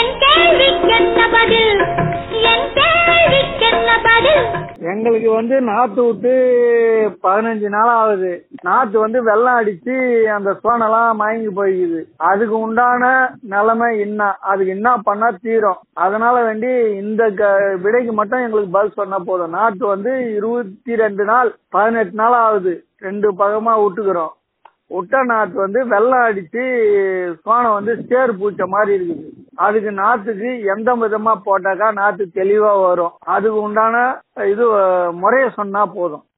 என் கேள்விக்கென்ன பதில் என் கேள்விக்கென்ன பதில் எங்களுக்கு வந்து நாத்து விட்டு பதினஞ்சு நாள் ஆகுது நாத்து வந்து வெள்ளம் அடிச்சு அந்த சோனெல்லாம் மயங்கி போயிக்குது அதுக்கு உண்டான நிலைமை என்ன அதுக்கு என்ன பண்ணா தீரும் அதனால வேண்டி இந்த க- விடைக்கு மட்டும் எங்களுக்கு பதில் சொன்னா போதும் நாத்து வந்து இருபத்தி ரெண்டு நாள் பதினெட்டு நாள் ஆகுது ரெண்டு பக்கமா விட்டுக்கிறோம் விட்ட நாத்து வந்து வெள்ளம் அடிச்சு சோனம் வந்து சேர் பூச்ச மாதிரி இருக்குது அதுக்கு நாத்துக்கு எந்த விதமா போட்டாக்கா நாத்து தெளிவா வரும் அதுக்கு உண்டான இது அஹ், முறைய சொன்னா போதும்